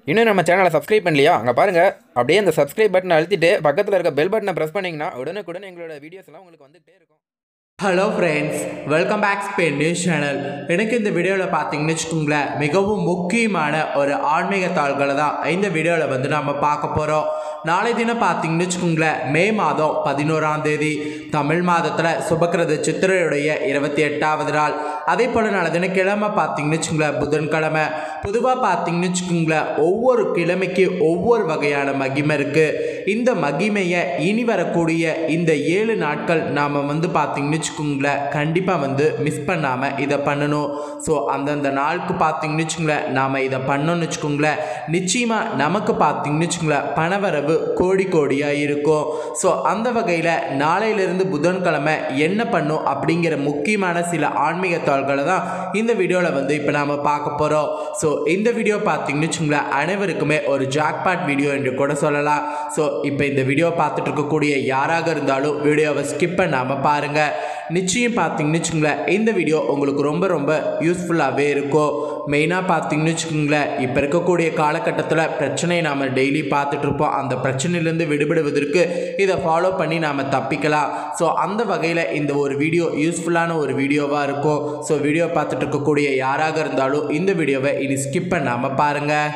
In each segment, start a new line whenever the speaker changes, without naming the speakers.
இன்னும் நம்ம சேனலை சப்ஸ்கிரைப் பண்ணலையா அங்கே பாருங்கள் அப்படியே அந்த சப்ஸ்கிரைப் பட்டனை அழுத்திட்டு பக்கத்தில் இருக்க பெல் பட்டனை ப்ரெஸ் பண்ணிங்கன்னா உடனுக்குடன் எங்களோட வீடியோஸ் எல்லாம் உங்களுக்கு வந்துகிட்டே இருக்கும்
hello friends welcome back Spain news channel எனக்கு இந்த வீடியோவில் பார்த்தீங்கன்னு வச்சுக்கோங்களேன் மிகவும் முக்கியமான ஒரு ஆன்மீக தாள்களை தான் இந்த வீடியோவில் வந்து நம்ம பார்க்க போகிறோம் நாளை தினம் பார்த்தீங்கன்னு வச்சுக்கோங்களேன் மே மாதம் பதினோராம் தேதி தமிழ் மாதத்தில் சுபக்கிரத சித்திரையுடைய இருபத்தி எட்டாவது நாள் அதே போல் நாளை தினம் கிழமை பார்த்தீங்கன்னு வச்சுக்கோங்களேன் புதன்கிழமை பொதுவாக பார்த்தீங்கன்னு வச்சுக்கோங்களேன் ஒவ்வொரு கிழமைக்கு ஒவ்வொரு வகையான மகிமை இருக்குது இந்த மகிமையை இனி வரக்கூடிய இந்த ஏழு நாட்கள் நாம் வந்து பார்த்தீங்கன்னு வச்சுக்கோங்களேன் கண்டிப்பாக வந்து மிஸ் பண்ணாமல் இதை பண்ணணும் ஸோ அந்தந்த நாளுக்கு பார்த்தீங்கன்னு வச்சுக்கோங்களேன் நாம் இதை பண்ணோம்னு வச்சுக்கோங்களேன் நிச்சயமாக நமக்கு பார்த்தீங்கன்னு வச்சுக்கோங்களேன் பணவரவு கோடி கோடியாக இருக்கும் ஸோ அந்த வகையில் நாளையிலிருந்து புதன்கிழமை என்ன பண்ணும் அப்படிங்கிற முக்கியமான சில ஆன்மீக தாள்களை தான் இந்த வீடியோவில் வந்து இப்போ நாம் பார்க்க போகிறோம் ஸோ இந்த வீடியோ பார்த்தீங்கன்னு வச்சுக்கோங்களேன் அனைவருக்குமே ஒரு ஜாக்பாட் வீடியோ என்று கூட சொல்லலாம் ஸோ இப்போ இந்த வீடியோ பார்த்துட்டு இருக்கக்கூடிய யாராக இருந்தாலும் வீடியோவை ஸ்கிப் பண்ணாமல் பாருங்கள் நிச்சயம் பார்த்தீங்கன்னு வச்சுக்கோங்களேன் இந்த வீடியோ உங்களுக்கு ரொம்ப ரொம்ப யூஸ்ஃபுல்லாகவே இருக்கும் மெயினாக பார்த்தீங்கன்னு வச்சுக்கோங்களேன் இப்போ இருக்கக்கூடிய காலகட்டத்தில் பிரச்சனையை நாம் டெய்லி பார்த்துட்டு இருப்போம் அந்த பிரச்சனையிலேருந்து விடுபடுவதற்கு இதை ஃபாலோ பண்ணி நாம் தப்பிக்கலாம் ஸோ அந்த வகையில் இந்த ஒரு வீடியோ யூஸ்ஃபுல்லான ஒரு வீடியோவாக இருக்கும் ஸோ வீடியோ பார்த்துட்டு இருக்கக்கூடிய யாராக இருந்தாலும் இந்த வீடியோவை இனி ஸ்கிப் பண்ணாமல் பாருங்கள்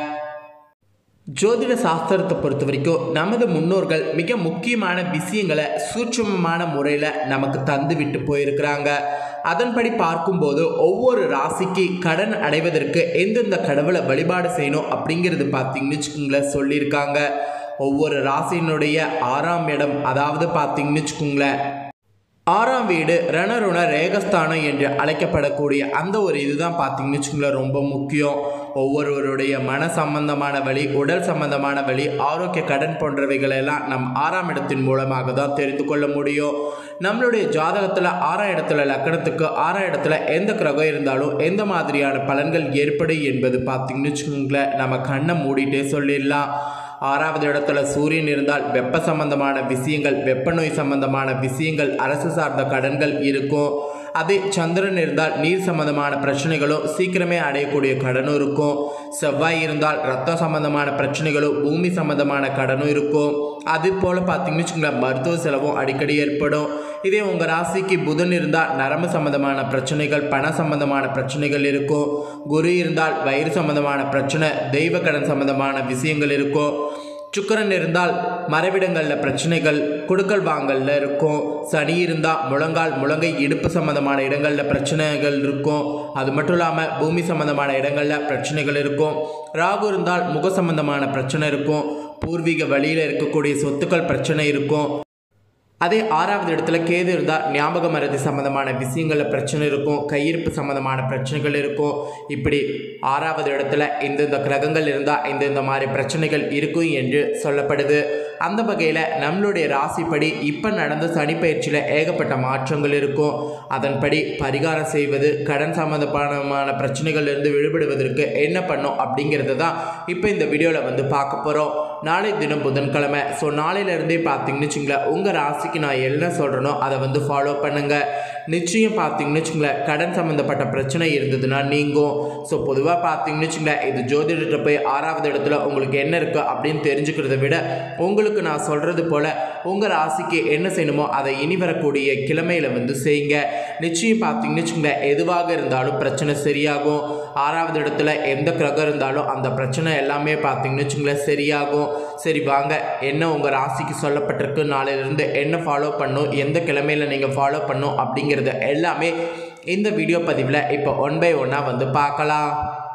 ஜோதிட சாஸ்திரத்தை பொறுத்த வரைக்கும் நமது முன்னோர்கள் மிக முக்கியமான விஷயங்களை சூட்சமமான முறையில் நமக்கு தந்து விட்டு போயிருக்கிறாங்க அதன்படி பார்க்கும்போது ஒவ்வொரு ராசிக்கு கடன் அடைவதற்கு எந்தெந்த கடவுளை வழிபாடு செய்யணும் அப்படிங்கிறது பார்த்தீங்கன்னு வச்சுக்கோங்களேன் சொல்லியிருக்காங்க ஒவ்வொரு ராசியினுடைய ஆறாம் இடம் அதாவது பார்த்தீங்கன்னு வச்சுக்கோங்களேன் ஆறாம் வீடு ரணருண ரேகஸ்தானம் என்று அழைக்கப்படக்கூடிய அந்த ஒரு இதுதான் பார்த்தீங்கன்னு வச்சுக்கோங்களேன் ரொம்ப முக்கியம் ஒவ்வொருவருடைய மன சம்பந்தமான வழி உடல் சம்பந்தமான வழி ஆரோக்கிய கடன் போன்றவைகளெல்லாம் நம் ஆறாம் இடத்தின் மூலமாக தான் தெரிந்து கொள்ள முடியும் நம்மளுடைய ஜாதகத்தில் ஆறாம் இடத்துல லக்கணத்துக்கு ஆறாம் இடத்துல எந்த கிரகம் இருந்தாலும் எந்த மாதிரியான பலன்கள் ஏற்படும் என்பது பார்த்தீங்கன்னு வச்சுக்கோங்களேன் நம்ம கண்ணை மூடிட்டே சொல்லிடலாம் ஆறாவது இடத்துல சூரியன் இருந்தால் வெப்ப சம்பந்தமான விஷயங்கள் வெப்ப நோய் சம்பந்தமான விஷயங்கள் அரசு சார்ந்த கடன்கள் இருக்கும் அதே சந்திரன் இருந்தால் நீர் சம்பந்தமான பிரச்சனைகளும் சீக்கிரமே அடையக்கூடிய கடனும் இருக்கும் செவ்வாய் இருந்தால் ரத்தம் சம்பந்தமான பிரச்சனைகளும் பூமி சம்பந்தமான கடனும் இருக்கும் அது போல் பார்த்தீங்கன்னு வச்சுக்கோங்களேன் மருத்துவ செலவும் அடிக்கடி ஏற்படும் இதே உங்கள் ராசிக்கு புதன் இருந்தால் நரம்பு சம்பந்தமான பிரச்சனைகள் பண சம்பந்தமான பிரச்சனைகள் இருக்கும் குரு இருந்தால் வயிறு சம்பந்தமான பிரச்சனை தெய்வ கடன் சம்பந்தமான விஷயங்கள் இருக்கும் சுக்கரன் இருந்தால் மறைவிடங்களில் பிரச்சனைகள் கொடுக்கல் வாங்கலில் இருக்கும் சனி இருந்தால் முழங்கால் முழங்கை இடுப்பு சம்மந்தமான இடங்களில் பிரச்சனைகள் இருக்கும் அது மட்டும் இல்லாமல் பூமி சம்மந்தமான இடங்களில் பிரச்சனைகள் இருக்கும் ராகு இருந்தால் முக சம்பந்தமான பிரச்சனை இருக்கும் பூர்வீக வழியில் இருக்கக்கூடிய சொத்துக்கள் பிரச்சனை இருக்கும் அதே ஆறாவது இடத்துல கேது இருந்தால் ஞாபக மறதி சம்மந்தமான விஷயங்களில் பிரச்சனை இருக்கும் கையிருப்பு சம்மந்தமான பிரச்சனைகள் இருக்கும் இப்படி ஆறாவது இடத்துல இந்தந்த கிரகங்கள் இருந்தால் இந்தந்த மாதிரி பிரச்சனைகள் இருக்கும் என்று சொல்லப்படுது அந்த வகையில் நம்மளுடைய ராசிப்படி இப்போ நடந்த சனிப்பயிற்சியில் ஏகப்பட்ட மாற்றங்கள் இருக்கும் அதன்படி பரிகாரம் செய்வது கடன் சம்மந்தமான பிரச்சனைகள்லேருந்து விடுபடுவதற்கு என்ன பண்ணும் அப்படிங்கிறது தான் இப்போ இந்த வீடியோவில் வந்து பார்க்க போகிறோம் நாளை தினம் புதன்கிழமை ஸோ நாளையிலேருந்தே பார்த்தீங்கன்னு வச்சுங்களேன் உங்கள் ராசிக்கு நான் என்ன சொல்கிறேனோ அதை வந்து ஃபாலோ பண்ணுங்கள் நிச்சயம் பார்த்தீங்கன்னு வச்சுங்களேன் கடன் சம்மந்தப்பட்ட பிரச்சனை இருந்ததுன்னா நீங்கும் ஸோ பொதுவாக பார்த்தீங்கன்னு வச்சுங்களேன் இது ஜோதிடத்தை போய் ஆறாவது இடத்துல உங்களுக்கு என்ன இருக்குது அப்படின்னு தெரிஞ்சுக்கிறத விட உங்களுக்கு நான் சொல்கிறது போல் உங்கள் ராசிக்கு என்ன செய்யணுமோ அதை இனி வரக்கூடிய கிழமையில் வந்து செய்யுங்க நிச்சயம் பார்த்தீங்கன்னு வச்சுங்களேன் எதுவாக இருந்தாலும் பிரச்சனை சரியாகும் ஆறாவது இடத்துல எந்த கிரகம் இருந்தாலும் அந்த பிரச்சனை எல்லாமே பார்த்தீங்கன்னு வச்சுங்களேன் சரியாகும் சரி வாங்க என்ன உங்கள் ராசிக்கு சொல்லப்பட்டிருக்கு நாளையிலேருந்து என்ன ஃபாலோ பண்ணும் எந்த கிழமையில் நீங்கள் ஃபாலோ பண்ணும் அப்படிங்கிறது எல்லாமே இந்த வீடியோ பதிவில் இப்போ ஒன் பை ஒன்னாக வந்து பார்க்கலாம்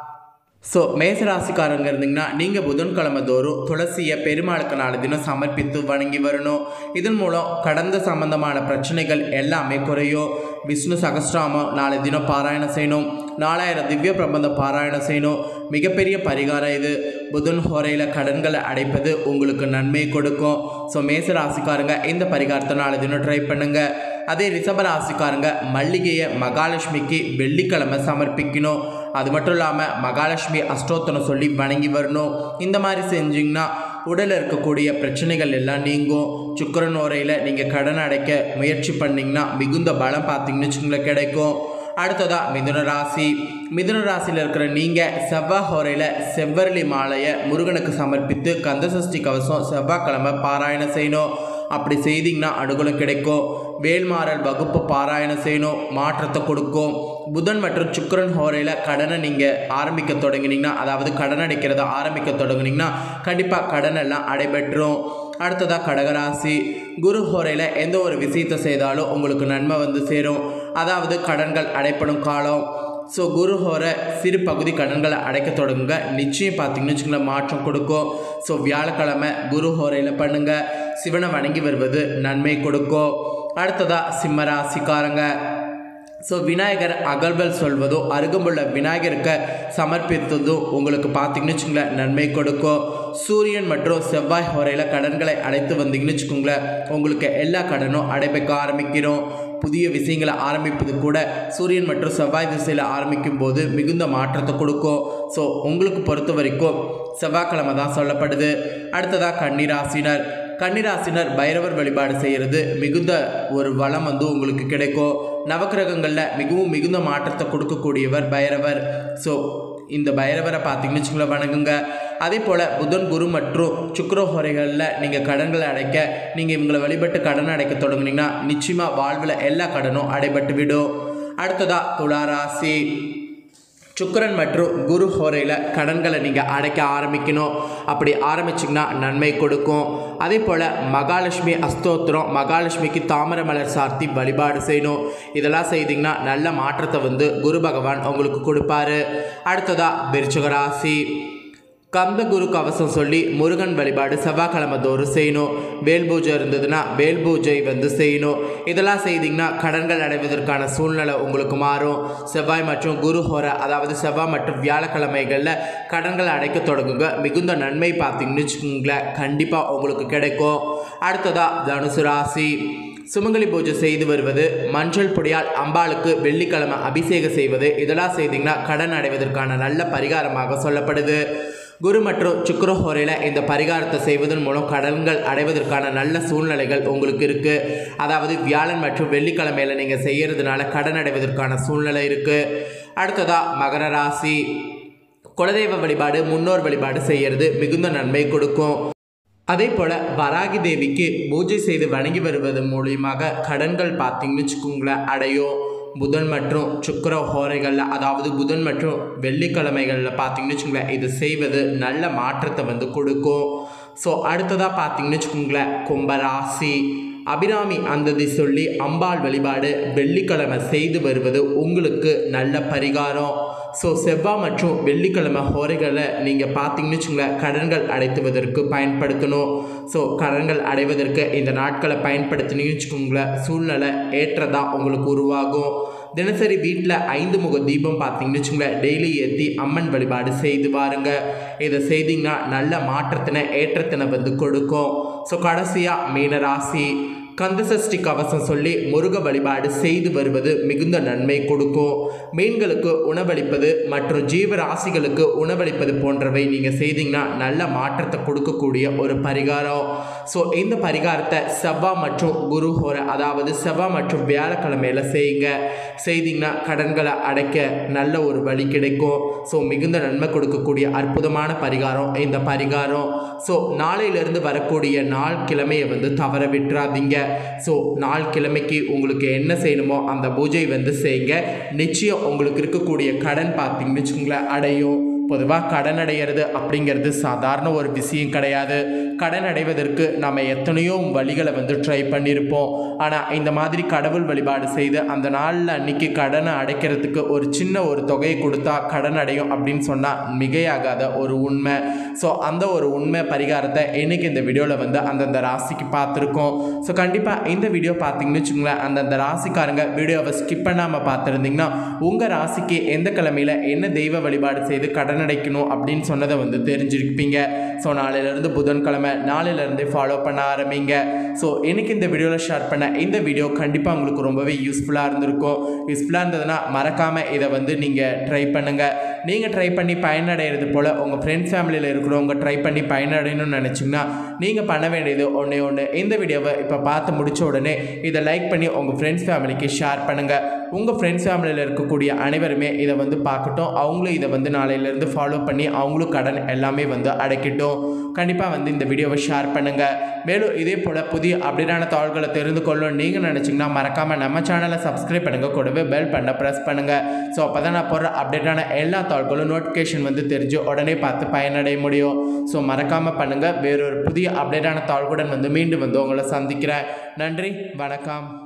ஸோ மேசராசிக்காரங்க இருந்தீங்கன்னா நீங்கள் புதன்கிழமை தோறும் துளசியை பெருமாளுக்கு நாலு தினம் சமர்ப்பித்து வணங்கி வரணும் இதன் மூலம் கடந்த சம்பந்தமான பிரச்சனைகள் எல்லாமே குறையும் விஷ்ணு சகஸ்ராமம் நாலு தினம் பாராயணம் செய்யணும் நாலாயிரம் திவ்ய பிரபந்தம் பாராயணம் செய்யணும் மிகப்பெரிய பரிகாரம் இது புதன் ஹோரையில் கடன்களை அடைப்பது உங்களுக்கு நன்மை கொடுக்கும் ஸோ மேச ராசிக்காரங்க இந்த பரிகாரத்தை நாலு தினம் ட்ரை பண்ணுங்கள் அதே ரிஷப ராசிக்காரங்க மல்லிகையை மகாலட்சுமிக்கு வெள்ளிக்கிழமை சமர்ப்பிக்கணும் அது மட்டும் இல்லாமல் மகாலட்சுமி அஷ்டோத்தனம் சொல்லி வணங்கி வரணும் இந்த மாதிரி செஞ்சிங்கன்னா உடலில் இருக்கக்கூடிய பிரச்சனைகள் எல்லாம் நீங்கும் சுக்கரன் உரையில் நீங்கள் கடன் அடைக்க முயற்சி பண்ணிங்கன்னா மிகுந்த பலம் பார்த்தீங்கன்னு வச்சுங்களேன் கிடைக்கும் அடுத்ததா மிதுன ராசி மிதுன ராசியில் இருக்கிற நீங்கள் செவ்வாய் ஹோரையில் செவ்வரளி மாலையை முருகனுக்கு சமர்ப்பித்து கந்தசஷ்டி கவசம் செவ்வாய்க்கிழமை பாராயணம் செய்யணும் அப்படி செய்தீங்கன்னா அனுகூலம் கிடைக்கும் வேல்மாறல் வகுப்பு பாராயணம் செய்யணும் மாற்றத்தை கொடுக்கும் புதன் மற்றும் சுக்கிரன் ஹோரையில் கடனை நீங்கள் ஆரம்பிக்க தொடங்கினீங்கன்னா அதாவது கடன் அடைக்கிறத ஆரம்பிக்க தொடங்குனீங்கன்னா கண்டிப்பாக கடன் எல்லாம் அடைபெற்றும் அடுத்ததாக கடகராசி குரு ஹோரையில் எந்த ஒரு விஷயத்தை செய்தாலும் உங்களுக்கு நன்மை வந்து சேரும் அதாவது கடன்கள் அடைப்படும் காலம் ஸோ குரு ஹோரை சிறு பகுதி கடன்களை அடைக்க தொடங்குங்க நிச்சயம் பார்த்தீங்கன்னு வச்சுங்களேன் மாற்றம் கொடுக்கும் ஸோ வியாழக்கிழமை குரு ஹோரையில் பண்ணுங்கள் சிவனை வணங்கி வருவது நன்மை கொடுக்கும் அடுத்ததாக சிம்ம ராசிக்காரங்க ஸோ விநாயகர் அகல்வல் சொல்வதோ அருகம்புள்ள விநாயகருக்கு சமர்ப்பித்ததும் உங்களுக்கு பார்த்தீங்கன்னு வச்சுங்களேன் நன்மை கொடுக்கும் சூரியன் மற்றும் செவ்வாய் ஹோரையில் கடன்களை அடைத்து வந்தீங்கன்னு வச்சுக்கோங்களேன் உங்களுக்கு எல்லா கடனும் அடைப்பிக்க ஆரம்பிக்கிறோம் புதிய விஷயங்களை ஆரம்பிப்பது கூட சூரியன் மற்றும் செவ்வாய் திசையில் ஆரம்பிக்கும் போது மிகுந்த மாற்றத்தை கொடுக்கும் ஸோ உங்களுக்கு பொறுத்த வரைக்கும் செவ்வாய்க்கிழமை தான் சொல்லப்படுது அடுத்ததாக கன்னிராசினர் கன்னிராசினர் பைரவர் வழிபாடு செய்கிறது மிகுந்த ஒரு வளம் வந்து உங்களுக்கு கிடைக்கும் நவக்கிரகங்களில் மிகவும் மிகுந்த மாற்றத்தை கொடுக்கக்கூடியவர் பைரவர் ஸோ இந்த பைரவரை பார்த்தீங்கன்னு வச்சுங்களேன் வணங்குங்க அதே போல் புதன் குரு மற்றும் சுக்கரஹோரைகளில் நீங்கள் கடன்களை அடைக்க நீங்கள் இவங்களை வழிபட்டு கடன் அடைக்க தொடங்குனீங்கன்னா நிச்சயமாக வாழ்வில் எல்லா கடனும் அடைபட்டு விடும் அடுத்ததாக துளாராசி சுக்கிரன் மற்றும் குரு ஹோரையில் கடன்களை நீங்கள் அடைக்க ஆரம்பிக்கணும் அப்படி ஆரம்பிச்சிங்கன்னா நன்மை கொடுக்கும் அதே போல் மகாலட்சுமி அஸ்தோத்திரம் மகாலட்சுமிக்கு தாமரை மலர் சார்த்தி வழிபாடு செய்யணும் இதெல்லாம் செய்தீங்கன்னா நல்ல மாற்றத்தை வந்து குரு பகவான் உங்களுக்கு கொடுப்பாரு அடுத்ததாக விருச்சக ராசி கந்த குரு கவசம் சொல்லி முருகன் வழிபாடு செவ்வாய்க்கிழமை தோறும் செய்யணும் வேல் பூஜை இருந்ததுன்னா வேல் பூஜை வந்து செய்யணும் இதெல்லாம் செய்தீங்கன்னா கடன்கள் அடைவதற்கான சூழ்நிலை உங்களுக்கு மாறும் செவ்வாய் மற்றும் குரு ஹோர அதாவது செவ்வாய் மற்றும் வியாழக்கிழமைகளில் கடன்கள் அடைக்க தொடங்குங்க மிகுந்த நன்மை பார்த்தீங்கன்னு வச்சுக்கோங்களேன் கண்டிப்பாக உங்களுக்கு கிடைக்கும் அடுத்ததாக தனுசு ராசி சுமங்கலி பூஜை செய்து வருவது மஞ்சள் பொடியால் அம்பாளுக்கு வெள்ளிக்கிழமை அபிஷேகம் செய்வது இதெல்லாம் செய்தீங்கன்னா கடன் அடைவதற்கான நல்ல பரிகாரமாக சொல்லப்படுது குரு மற்றும் சுக்கரஹோரையில் இந்த பரிகாரத்தை செய்வதன் மூலம் கடன்கள் அடைவதற்கான நல்ல சூழ்நிலைகள் உங்களுக்கு இருக்குது அதாவது வியாழன் மற்றும் வெள்ளிக்கிழமையில் நீங்கள் செய்கிறதுனால கடன் அடைவதற்கான சூழ்நிலை இருக்குது அடுத்ததாக மகர ராசி குலதெய்வ வழிபாடு முன்னோர் வழிபாடு செய்கிறது மிகுந்த நன்மை கொடுக்கும் அதே போல் வராகி தேவிக்கு பூஜை செய்து வணங்கி வருவது மூலியமாக கடன்கள் பார்த்தீங்கன்னு வச்சுக்கோங்களேன் அடையும் புதன் மற்றும் சுக்கர ஹோரைகளில் அதாவது புதன் மற்றும் வெள்ளிக்கிழமைகளில் பார்த்தீங்கன்னு வச்சுக்கோங்களேன் இது செய்வது நல்ல மாற்றத்தை வந்து கொடுக்கும் ஸோ அடுத்ததாக பார்த்தீங்கன்னு வச்சுக்கோங்களேன் கும்பராசி அபிராமி அந்ததி சொல்லி அம்பாள் வழிபாடு வெள்ளிக்கிழமை செய்து வருவது உங்களுக்கு நல்ல பரிகாரம் ஸோ செவ்வாய் மற்றும் வெள்ளிக்கிழமை ஹோரைகளை நீங்கள் பார்த்தீங்கன்னு வச்சுங்களேன் கடன்கள் அடைத்துவதற்கு பயன்படுத்தணும் ஸோ கடன்கள் அடைவதற்கு இந்த நாட்களை பயன்படுத்தினீங்கன்னு வச்சுக்கோங்களேன் சூழ்நிலை ஏற்றதாக உங்களுக்கு உருவாகும் தினசரி வீட்டில் ஐந்து முக தீபம் பார்த்தீங்கன்னு வச்சுங்களேன் டெய்லி ஏற்றி அம்மன் வழிபாடு செய்து பாருங்க இதை செய்தீங்கன்னா நல்ல மாற்றத்தினை ஏற்றத்தினை வந்து கொடுக்கும் ஸோ கடைசியாக மீனராசி கந்தசஷ்டி கவசம் சொல்லி முருக வழிபாடு செய்து வருவது மிகுந்த நன்மை கொடுக்கும் மீன்களுக்கு உணவளிப்பது மற்றும் ஜீவராசிகளுக்கு உணவளிப்பது போன்றவை நீங்கள் செய்தீங்கன்னா நல்ல மாற்றத்தை கொடுக்கக்கூடிய ஒரு பரிகாரம் ஸோ இந்த பரிகாரத்தை செவ்வாய் மற்றும் குரு ஹோர அதாவது செவ்வாய் மற்றும் வியாழக்கிழமையில செய்யுங்க செய்தீங்கன்னா கடன்களை அடைக்க நல்ல ஒரு வழி கிடைக்கும் ஸோ மிகுந்த நன்மை கொடுக்கக்கூடிய அற்புதமான பரிகாரம் இந்த பரிகாரம் ஸோ நாளையிலிருந்து வரக்கூடிய நாள் கிழமையை வந்து தவற விட்டுறாதீங்க ஸோ நாள் கிழமைக்கு உங்களுக்கு என்ன செய்யணுமோ அந்த பூஜை வந்து செய்யுங்க நிச்சயம் உங்களுக்கு இருக்கக்கூடிய கடன் பார்த்தீங்கன்னு வச்சுக்கோங்களேன் அடையும் பொதுவாக கடன் அடையிறது அப்படிங்கிறது சாதாரண ஒரு விஷயம் கிடையாது கடன் அடைவதற்கு நம்ம எத்தனையோ வழிகளை வந்து ட்ரை பண்ணியிருப்போம் ஆனால் இந்த மாதிரி கடவுள் வழிபாடு செய்து அந்த நாளில் அன்னைக்கு கடனை அடைக்கிறதுக்கு ஒரு சின்ன ஒரு தொகையை கொடுத்தா கடன் அடையும் அப்படின்னு சொன்னால் மிகையாகாத ஒரு உண்மை ஸோ அந்த ஒரு உண்மை பரிகாரத்தை இன்னைக்கு இந்த வீடியோவில் வந்து அந்தந்த ராசிக்கு பார்த்துருக்கோம் ஸோ கண்டிப்பாக இந்த வீடியோ பார்த்தீங்கன்னு வச்சுங்களேன் அந்தந்த ராசிக்காரங்க வீடியோவை ஸ்கிப் பண்ணாமல் பார்த்துருந்தீங்கன்னா உங்கள் ராசிக்கு எந்த கிழமையில் என்ன தெய்வ வழிபாடு செய்து கடன் அடைக்கணும் அப்படின்னு சொன்னதை வந்து தெரிஞ்சிருப்பீங்க ஸோ நாளையிலேருந்து புதன்கிழமை நாளையிலேருந்தே ஃபாலோ பண்ண ஆரம்பிங்க ஸோ எனக்கு இந்த வீடியோவில் ஷேர் பண்ண இந்த வீடியோ கண்டிப்பாக உங்களுக்கு ரொம்பவே யூஸ்ஃபுல்லாக இருந்திருக்கும் யூஸ்ஃபுல்லாக இருந்ததுன்னா மறக்காமல் இதை வந்து நீங்கள் ட்ரை பண்ணுங்கள் நீங்கள் ட்ரை பண்ணி பயனடைகிறது போல் உங்கள் ஃப்ரெண்ட்ஸ் ஃபேமிலியில் இருக்கிறவங்க ட்ரை பண்ணி பயனடையணும்னு நினச்சிங்கன்னா நீங்கள் பண்ண வேண்டியது ஒன்றே ஒன்று இந்த வீடியோவை இப்போ பார்த்து முடிச்ச உடனே இதை லைக் பண்ணி உங்கள் ஃப்ரெண்ட்ஸ் ஃபேமிலிக்கு ஷேர் பண்ணுங்கள் உங்கள் ஃப்ரெண்ட்ஸ் ஃபேமிலியில் இருக்கக்கூடிய அனைவருமே இதை வந்து பார்க்கட்டும் அவங்களும் இதை வந்து நாளையிலேருந்து ஃபாலோ பண்ணி அவங்களும் கடன் எல்லாமே வந்து அடைக்கட்டும் கண்டிப்பாக வந்து இந்த வீடியோவை ஷேர் பண்ணுங்கள் மேலும் இதே போல் புதிய அப்டேட்டான தகவல்களை தெரிந்து கொள்ளணும் நீங்கள் நினச்சிங்கன்னா மறக்காமல் நம்ம சேனலை சப்ஸ்கிரைப் பண்ணுங்கள் கூடவே பெல் பண்ண ப்ரெஸ் பண்ணுங்கள் ஸோ அப்போ தான் நான் போடுற அப்டேட்டான எல்லா தகவல்களும் நோட்டிஃபிகேஷன் வந்து தெரிஞ்சு உடனே பார்த்து பயனடைய முடியும் ஸோ மறக்காமல் பண்ணுங்கள் வேறொரு புதிய அப்டேட்டான தகவல்களுடன் வந்து மீண்டும் வந்து உங்களை சந்திக்கிறேன் நன்றி வணக்கம்